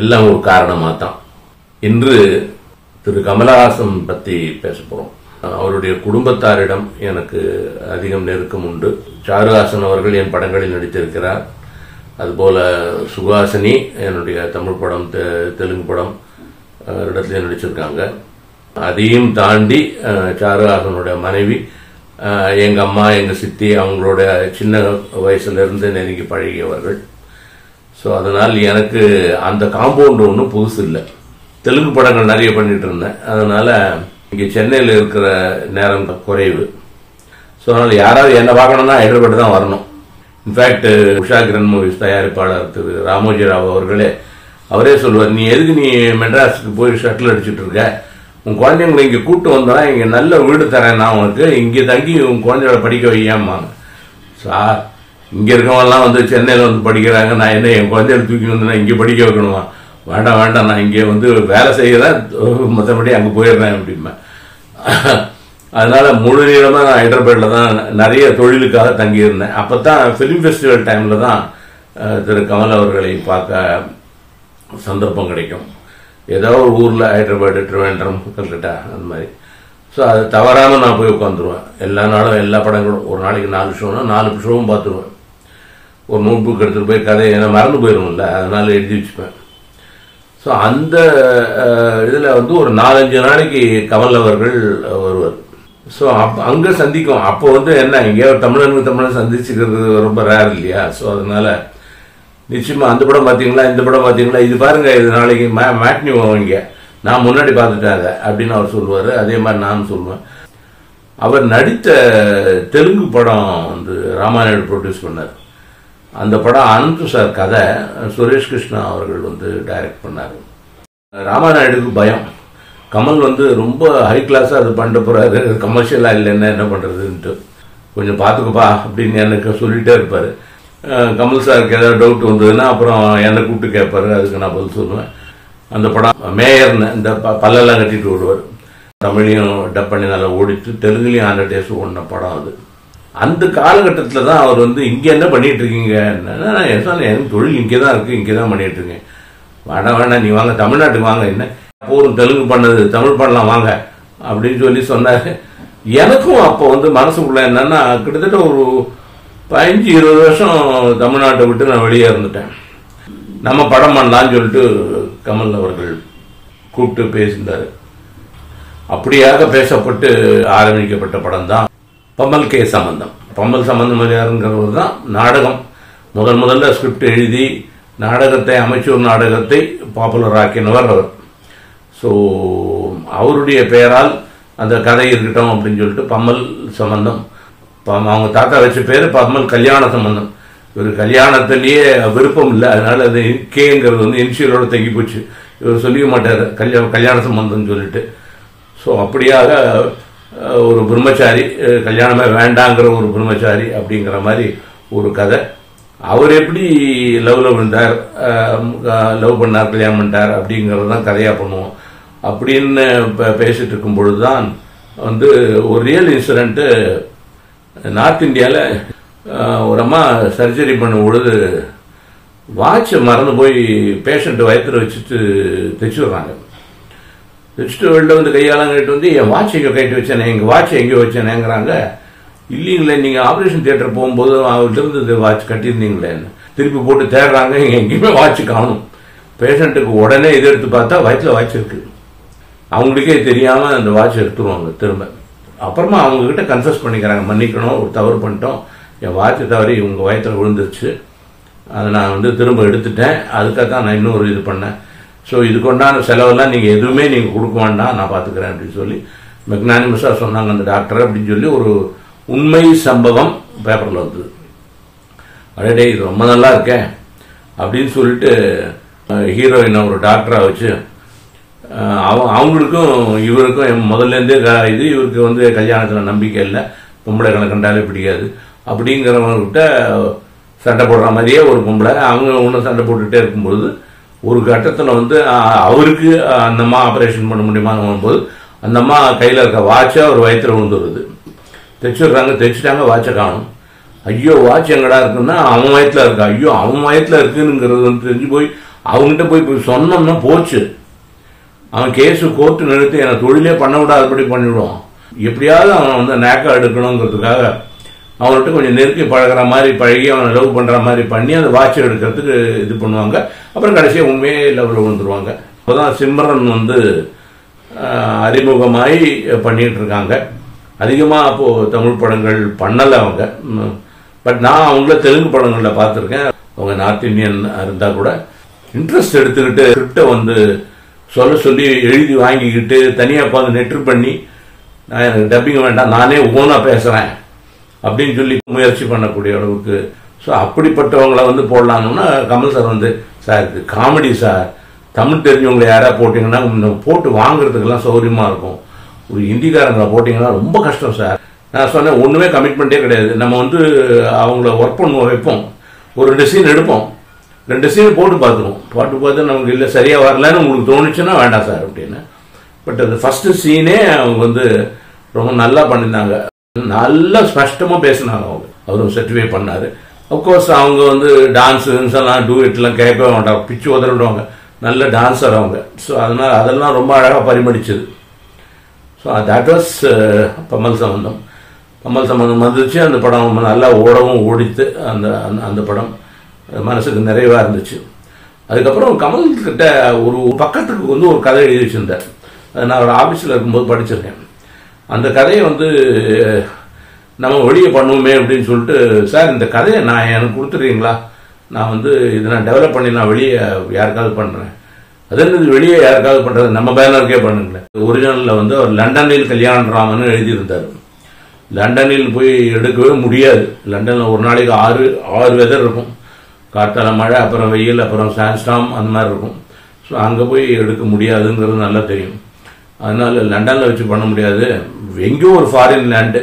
எல்லாம் ஒரு காரணமாக தான் இன்று திரு கமலஹாசன் பற்றி பேச போகிறோம் அவருடைய குடும்பத்தாரிடம் எனக்கு அதிகம் நெருக்கம் உண்டு சாருஹாசன் அவர்கள் என் படங்களில் நடித்திருக்கிறார் அதுபோல சுகாசினி என்னுடைய தமிழ் படம் தெ- தெலுங்கு படம் அஹ், இடத்துலயும் நடிச்சிருக்காங்க அதையும் தாண்டி அஹ், சாருஹாசனுடைய மனைவி அஹ், எங்க அம்மா எங்க சித்தி அவங்களோட சின்ன வயசுல இருந்து நெருங்கி பழகியவர்கள் ஸோ அதனால் எனக்கு அந்த காம்பவுண்ட் ஒன்றும் புதுசு இல்லை தெலுங்கு படங்கள் நிறைய பண்ணிட்டு இருந்தேன் அதனால இங்கே சென்னையில் இருக்கிற நேரம் குறைவு ஸோ அதனால் யாராவது என்ன பார்க்கணும்னா ஹைதராபாத் தான் வரணும் இன்ஃபேக்ட் உஷா கிரண் மூவிஸ் தயாரிப்பாளர் திரு ராமோஜி ராவ் அவர்களே அவரே சொல்லுவார் நீ எதுக்கு நீ மெட்ராஸுக்கு போய் ஷட்டில் அடிச்சிட்டு இருக்க உன் குழந்தைங்களை இங்கே கூட்டு வந்தா இங்கே நல்ல வீடு தரேன் நான் உனக்கு இங்கே தங்கி உன் குழந்தைகளை படிக்க வையாமாங்க சார் இங்கே இருக்கவங்கலாம் வந்து சென்னையில் வந்து படிக்கிறாங்க நான் என்ன என் குழந்தைகளை தூக்கி வந்து நான் இங்கே படிக்க வைக்கணுமா வேண்டாம் வேண்டாம் நான் இங்கே வந்து வேலை செய்யறேன் மற்றபடி அங்கே போயிடுறேன் அப்படிம்பேன் அதனால முழு நேரமாக நான் ஹைதராபாத்தில் தான் நிறைய தொழிலுக்காக தங்கியிருந்தேன் அப்போ தான் ஃபிலிம் ஃபெஸ்டிவல் டைமில் தான் அஹ், திரு கமல் அவர்களை பார்க்க சந்தர்ப்பம் கிடைக்கும் ஏதோ ஒரு ஊரில் ஹைதராபாத் திருவேண்டரம் கல்கட்டா அந்த மாதிரி ஸோ அது தவறாமல் நான் போய் உட்காந்துருவேன் எல்லா நாளும் எல்லா படங்களும் ஒரு நாளைக்கு நாலு ஷோனா நாலு ஷோவும் பார்த்துருவேன் ஒரு நோட் புக் எடுத்துகிட்டு போய் கதையை ஏன்னா மறந்து போயிடும்ல அதனால எழுதி வச்சுப்பேன் ஸோ அந்த இதில் வந்து ஒரு நாலஞ்சு நாளைக்கு கமல் அவர்கள் வருவார் ஸோ அப்போ அங்கே சந்திக்கும் அப்போ வந்து என்ன எங்கேயோ தமிழனுக்கு தமிழன் சந்திச்சுக்கிறது ரொம்ப ரேர் இல்லையா ஸோ அதனால நிச்சயமா அந்த படம் பார்த்தீங்களா இந்த படம் பார்த்தீங்களா இது பாருங்க இது நாளைக்கு மே மேட்னி வரும் இங்கே நான் முன்னாடி பார்த்துட்டேன் அதை அப்படின்னு அவர் சொல்லுவார் அதே மாதிரி நானும் சொல்லுவேன் அவர் நடித்த தெலுங்கு படம் வந்து ராமாநாயுடு ப்ரொடியூஸ் பண்ணார் அந்த படம் அனந்து சார் கதை சுரேஷ் கிருஷ்ணா அவர்கள் வந்து டைரக்ட் பண்ணார் ராமாநாயுடுக்கு பயம் கமல் வந்து ரொம்ப ஹை கிளாஸாக அது பண்ணிட்டு போறாரு கமர்ஷியலாக இல்லைன்னா என்ன பண்ணுறதுன்ட்டு கொஞ்சம் பார்த்துக்கப்பா அப்படின்னு எனக்கு சொல்லிட்டே இருப்பார் கமல் சாருக்கு ஏதாவது டவுட் வந்ததுன்னா அப்புறம் என்னை கூப்பிட்டு கேட்பாரு அதுக்கு நான் பதில் சொல்லுவேன் அந்த படம் மேயர்னு இந்த ப- பல்லெல்லாம் கட்டிட்டு விடுவார் தமிழையும் டப் பண்ணி நல்லா ஓடிட்டு தெலுங்குலையும் ஹண்ட்ரட் டேஸ் ஓடின படம் அது அந்த காலகட்டத்தில் தான் அவர் வந்து இங்கே என்ன பண்ணிட்டு இருக்கீங்க நான் என்ன சொன்னேன் எனக்கு தொழில் இங்கே தான் இருக்குது இங்கே தான் பண்ணிட்டு இருக்கேன் வேண்டாம் வேண்டாம் நீ வாங்க தமிழ்நாட்டுக்கு வாங்க என்ன போரும் தெலுங்கு பண்ணது தமிழ் பண்ணலாம் வாங்க அப்படின்னு சொல்லி சொன்னார் எனக்கும் அப்போ வந்து மனசுக்குள்ள என்னன்னா கிட்டத்தட்ட ஒரு பதினஞ்சு இருபது வருஷம் தமிழ்நாட்டை விட்டு நான் வெளியே இருந்துட்டேன் நம்ம படம் பண்ணலாம்னு சொல்லிட்டு கமல் அவர்கள் கூப்பிட்டு பேசியிருந்தாரு அப்படியாக பேசப்பட்டு ஆரம்பிக்கப்பட்ட படம் தான் பம்மல் கே சம்பந்தம் பம்மல் சம்பந்தம் யாருங்கிறவர் தான் நாடகம் முதல் முதல்ல ஸ்கிரிப்ட் எழுதி நாடகத்தை அமைச்சூர் நாடகத்தை பாப்புலர் ஆக்கினவர் அவர் ஸோ அவருடைய பெயரால் அந்த கதை இருக்கட்டும் அப்படின்னு சொல்லிட்டு பம்மல் சம்பந்தம் பம்- அவங்க தாத்தா வச்ச பேர் பம்மல் கல்யாண சம்பந்தம் இவர் கல்யாணத்திலேயே விருப்பம் இல்லை அதனால அது கேங்கிறது வந்து இனிஷியலோட தங்கி போச்சு இவர் சொல்லிக்க மாட்டார் கல்யாண கல்யாண சம்பந்தம்னு சொல்லிட்டு ஸோ அப்படியாக அஹ், ஒரு பிரம்மச்சாரி அஹ், கல்யாணமே வேண்டாங்கிற ஒரு பிரம்மச்சாரி அப்படிங்கிற மாதிரி ஒரு கதை அவர் எப்படி லவ்ல விழுந்தார் லவ் பண்ணார் கல்யாணம் பண்ணிட்டார் அப்படிங்கிறது தான் கதையாக பண்ணுவோம் அப்படின்னு ப- பேசிட்டு இருக்கும் பொழுது தான் வந்து ஒரு ரியல் இன்சிடென்ட்டு நார்த் இந்தியாவில் ஒரு அம்மா சர்ஜரி பண்ணும் பொழுது வாட்சை மறந்து போய் பேஷண்ட் வயத்தில் வச்சுட்டு தைச்சு விடுறாங்க வச்சுட்டு வெளில வந்து கையாலாம் கட்டு வந்து என் வாட்ச் எங்கே கட்டி வச்சேனே எங்கள் வாட்ச் எங்கேயோ வச்சேனேங்கிறாங்க இல்லைங்களே நீங்கள் ஆப்ரேஷன் தியேட்டர் போகும்போது அவர்கிட்ட இருந்து இந்த வாட்ச் கட்டியிருந்தீங்களே திருப்பி போட்டு தேடுறாங்க இங்க எங்கேயுமே வாட்ச் காணும் பேஷண்ட்டுக்கு உடனே இதை எடுத்து பார்த்தா வயிற்றுல வாட்ச் இருக்கு அவங்களுக்கே தெரியாமல் அந்த வாட்ச் எடுத்துருவாங்க திரும்ப அப்புறமா அவங்க கிட்ட கன்ஃபஸ் பண்ணிக்கிறாங்க மன்னிக்கணும் ஒரு தவறு பண்ணிட்டோம் என் வாட்ச் தவறி இவங்க வயத்தில் விழுந்துருச்சு அதை நான் வந்து திரும்ப எடுத்துட்டேன் அதுக்காக தான் நான் இன்னொரு இது பண்ணேன் ஸோ இதுக்கு உண்டான செலவெல்லாம் நீங்கள் எதுவுமே நீங்கள் கொடுக்க வேண்டாம் நான் பார்த்துக்கிறேன் அப்படின்னு சொல்லி மெக்னானிமஸாக சொன்னாங்க அந்த டாக்டர் அப்படின்னு சொல்லி ஒரு உண்மை சம்பவம் பேப்பரில் வந்தது அடடே இது ரொம்ப நல்லா இருக்கே அப்படின்னு சொல்லிட்டு ஹீரோயினை ஒரு டாக்டராக வச்சு அஹ், அவ அவங்களுக்கும் இவருக்கும் எம் முதல்லேருந்தே க- இது இவருக்கு வந்து கல்யாணத்தில் நம்பிக்கை இல்லை பொம்பளை கணக்கண்டாலே பிடிக்காது அப்படிங்கிறவங்ககிட்ட சண்டை போடுற மாதிரியே ஒரு பொம்பளை அவங்க ஒன்றும் சண்டை போட்டுகிட்டே இருக்கும்போது ஒரு கட்டத்தில் வந்து அஹ், அவருக்கு அஹ், அந்த அம்மா ஆப்ரேஷன் பண்ண முடியுமான்னு போது அந்த அம்மா கையில் இருக்க வாட்சை ஒரு வயிற்றுல விழுந்துருது தைச்சிடுறாங்க தைச்சிட்டாங்க வாட்சை காணும் ஐயோ வாட்ச் எங்கடா இருக்குன்னா அவன் வயத்துல இருக்கா ஐயோ அவன் வயத்துல இருக்குங்கிறது வந்து தெரிஞ்சு போய் அவங்ககிட்ட போய் போய் சொன்னோம்னா போச்சு அவன் கேஸு கோர்ட்டு நிறுத்தி என்னை தொழிலே பண்ண விடாதபடி பண்ணிவிடுவான் எப்படியாவது அவன் வந்து நேக்கா எடுக்கணுங்கிறதுக்காக அவன்கிட்ட கொஞ்சம் நெருக்கி பழகுற மாதிரி பழகி அவனை லவ் பண்ணுற மாதிரி பண்ணி அந்த வாட்ச் எடுக்கிறதுக்கு இது பண்ணுவாங்க அப்புறம் கடைசியாக உண்மையே லவ்வில் விழுந்துருவாங்க அப்போதான் சிம்ரன் வந்து ஆஹ், அறிமுகமாகி பண்ணிட்டு இருக்காங்க அதிகமாக அப்போது தமிழ் படங்கள் பண்ணலை அவங்க பட் நான் அவங்கள தெலுங்கு படங்களில் பார்த்துருக்கேன் அவங்க நார்த் இந்தியன் இருந்தால் கூட இன்ட்ரெஸ்ட் எடுத்துக்கிட்டு ஸ்கிரிப்டை வந்து சொல்ல சொல்லி எழுதி வாங்கிக்கிட்டு தனியாக உட்காந்து நெட்ரு பண்ணி நான் எனக்கு டப்பிங் வேண்டாம் நானே ஓனாக பேசுகிறேன் அப்படின்னு சொல்லி முயற்சி பண்ணக்கூடிய அளவுக்கு ஸோ அப்படிப்பட்டவங்கள வந்து போடலாம்னா கமல் சார் வந்து சார் இது காமெடி சார் தமிழ் தெரிஞ்சவங்களை யாராவது போட்டிங்கன்னா இன்னும் போட்டு வாங்குறதுக்கெல்லாம் சௌகரியமாக இருக்கும் ஒரு ஹிந்திக்காரங்களை போட்டிங்கன்னா ரொம்ப கஷ்டம் சார் நான் சொன்னேன் ஒன்றுமே கமிட்மெண்ட்டே கிடையாது நம்ம வந்து அவங்கள ஒர்க் பண்ணுவோம் வைப்போம் ஒரு ரெண்டு சீன் எடுப்போம் ரெண்டு சீன் போட்டு பார்த்துருவோம் போட்டு பார்த்து நமக்கு இல்லை சரியாக வரலன்னு உங்களுக்கு தோணுச்சுன்னா வேண்டாம் சார் அப்படின்னு பட் அது ஃபஸ்ட்டு சீனே அவங்க வந்து ரொம்ப நல்லா பண்ணியிருந்தாங்க நல்லா ஸ்பஷ்டமாக பேசினாங்க அவங்க அவரும் சர்டிஃபை பண்ணார் அப்கோர்ஸ் அவங்க வந்து டான்ஸ் எல்லாம் டூஎட்லாம் கேட்கவே மாட்டாங்க பிச்சு உதறிடுவாங்க நல்ல டான்ஸர் அவங்க ஸோ அதனால் அதெல்லாம் ரொம்ப அழகாக பரிமளிச்சது so that was Pammal Sambandam Pammal சம்பந்தம் வந்துச்சு அந்த படம் ரொம்ப நல்லா ஓடவும் ஓடித்து அந்த அந்த- அந்த படம் மனசுக்கு நிறைவாக இருந்துச்சு அதுக்கப்புறம் கமல் கிட்ட ஒரு பக்கத்துக்கு வந்து ஒரு கதை எழுதி வச்சிருந்தார் அது நான் ஒரு ஆஃபீஸில் இருக்கும்போது படிச்சிருக்கேன் அந்த கதையை வந்து நம்ம வெளியே பண்ணுவோமே அப்படின்னு சொல்லிட்டு சார் இந்த கதையை நான் எனக்கு கொடுத்துறீங்களா நான் வந்து இதை நான் டெவலப் பண்ணி நான் வெளியே யாருக்காவது பண்ணுறேன் அது என்னது வெளியே யாருக்காவது பண்ணுறது நம்ம பேனருக்கே பண்ணுங்களேன் ஒரிஜினலில் வந்து அவர் லண்டனில் கல்யாண ராமன் எழுதியிருந்தார் லண்டனில் போய் எடுக்கவே முடியாது லண்டனில் ஒரு நாளைக்கு ஆறு ஆறு வெதர் இருக்கும் காத்தால மழை அப்புறம் வெயில் அப்புறம் சாண்ட்ஸ்டாம் அந்த மாதிரி இருக்கும் ஸோ அங்கே போய் எடுக்க முடியாதுங்கிறது நல்லா தெரியும் அதனால லண்டனில் வச்சு பண்ண முடியாது எங்கேயோ ஒரு ஃபாரின் லேண்டு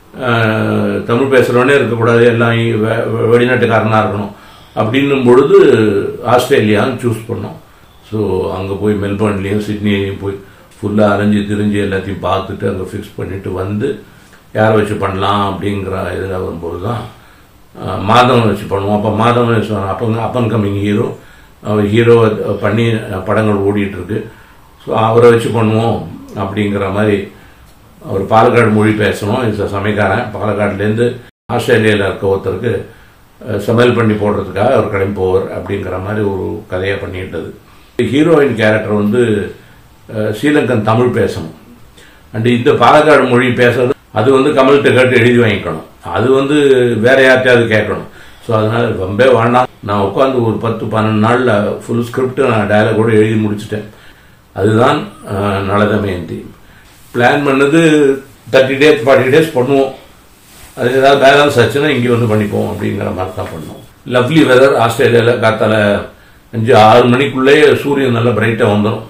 தமிழ் பேசுகிறவனே இருக்கக்கூடாது எல்லாம் இ- வெ- வெ- வெளிநாட்டுக்காரனாக இருக்கணும் அப்படின்னும் பொழுது ஆஸ்திரேலியான்னு சூஸ் பண்ணோம் ஸோ அங்கே போய் மெல்பர்ன்லேயும் சிட்னிலையும் போய் ஃபுல்லாக அலைஞ்சு திரிஞ்சு எல்லாத்தையும் பார்த்துட்டு அங்கே ஃபிக்ஸ் பண்ணிட்டு வந்து யாரை வச்சு பண்ணலாம் அப்படிங்கிற இதில் வரும்போது தான் அஹ், மாதவன் வச்சு பண்ணுவோம் அப்போ மாதவன் சொன்னான் அப்போ அப்பன் கம்மிங் ஹீரோ அவர் ஹீரோ பண்ணி அஹ், படங்கள் ஓடிட்டு இருக்கு ஸோ அவரை வச்சு பண்ணுவோம் அப்படிங்கிற மாதிரி அவர் பாலக்காடு மொழி பேசணும் இந்த சமைக்காரன் பாலக்காடுலேருந்து ஆஸ்திரேலியாவில் இருக்க ஒருத்தருக்கு அஹ், சமையல் பண்ணி போடுறதுக்காக அவர் கிளம்பி போவார் அப்படிங்கிற மாதிரி ஒரு கதையை பண்ணிட்டது ஹீரோயின் கேரக்டர் வந்து அஹ், ஸ்ரீலங்கன் தமிழ் பேசணும் அண்ட் இந்த பாலக்காடு மொழி பேசுறது அது வந்து கமல்கிட்ட கேட்டு எழுதி வாங்கிக்கணும் அது வந்து வேற யார்கிட்டயாவது கேட்கணும் ஸோ அதனால ரொம்பவே வேண்டாம் நான் உட்காந்து ஒரு பத்து பன்னெண்டு நாளில் ஃபுல் ஸ்கிரிப்ட் நான் டயலாகோட எழுதி முடிச்சிட்டேன் அதுதான் அஹ், நலதமயந்தி பிளான் பண்ணது தேர்ட்டி டேஸ் ஃபார்ட்டி டேஸ் பண்ணுவோம் அது ஏதாவது பேலன்ஸ் ஆச்சுன்னா இங்கே வந்து பண்ணிப்போம் அப்படிங்கிற மாதிரி தான் பண்ணோம் லவ்லி வெதர் ஆஸ்திரேலியாவில் காத்தால அஞ்சு ஆறு மணிக்குள்ளேயே சூரியன் நல்லா பிரைட்டாக வந்துடும்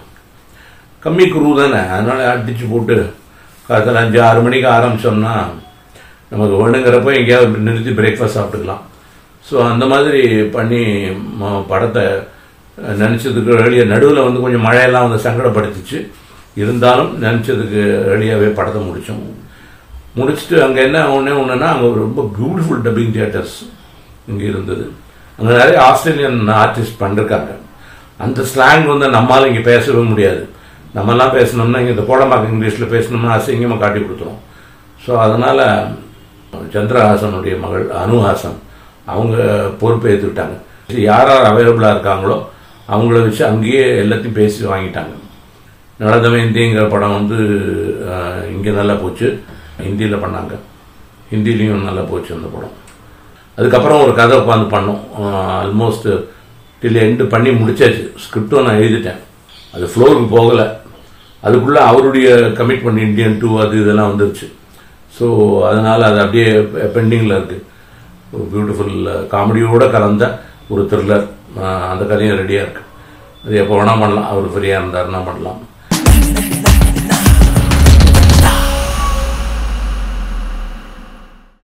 கம்மி குரு தானே அதனால அடிச்சு போட்டு காத்தால அஞ்சு ஆறு மணிக்கு ஆரம்பிச்சோம்னா நமக்கு வேணுங்கிறப்ப எங்கேயாவது நிறுத்தி பிரேக்ஃபாஸ்ட் சாப்பிட்டுக்கலாம் ஸோ அந்த மாதிரி பண்ணி ம- படத்தை நினச்சதுக்கு எளிய நடுவில் வந்து கொஞ்சம் மழையெல்லாம் வந்து சங்கடப்படுத்திச்சு இருந்தாலும் நினச்சதுக்கு எளியாகவே படத்தை முடித்தோம் முடிச்சுட்டு அங்கே என்ன ஒன்றே ஒன்றுனா அங்கே ரொம்ப பியூட்டிஃபுல் டப்பிங் தியேட்டர்ஸ் இங்கே இருந்தது அங்கே நிறைய ஆஸ்திரேலியன் ஆர்டிஸ்ட் பண்ணிருக்காங்க அந்த ஸ்லாங் வந்து நம்மால் இங்கே பேசவே முடியாது நம்மலாம் பேசணும்னா இங்கே இந்த கோடம்பாக்கம் இங்கிலீஷில் பேசணும்னா அசிங்கமாக காட்டி கொடுத்துரும் ஸோ அதனால் சந்திரஹாசனுடைய மகள் அனுஹாசன் அவங்க பொறுப்பை ஏற்றுக்கிட்டாங்க யார் யார் அவைலபிளாக இருக்காங்களோ அவங்கள வச்சு அங்கேயே எல்லாத்தையும் பேசி வாங்கிட்டாங்க நலதமயந்திங்கிற படம் வந்து இங்கே நல்லா போச்சு ஹிந்தியில் பண்ணாங்க ஹிந்திலையும் நல்லா போச்சு அந்த படம் அதுக்கப்புறம் ஒரு கதை உட்காந்து பண்ணோம் ஆல்மோஸ்ட் டில் எண்டு பண்ணி முடிச்சாச்சு ஸ்கிரிப்டும் நான் எழுதிட்டேன் அது ஃப்ளோருக்கு போகலை அதுக்குள்ளே அவருடைய கமிட்மெண்ட் இந்தியன் டூ அது இதெல்லாம் வந்துருச்சு ஸோ அதனால் அது அப்படியே பெண்டிங்கில் இருக்குது ஒரு பியூட்டிஃபுல் காமெடியோட கலந்த ஒரு த்ரில்லர் அந்த கதையும் ரெடியாக இருக்குது அது எப்போ வேணால் பண்ணலாம் அவர் ஃப்ரீயாக இருந்தாருன்னா பண்ணலாம்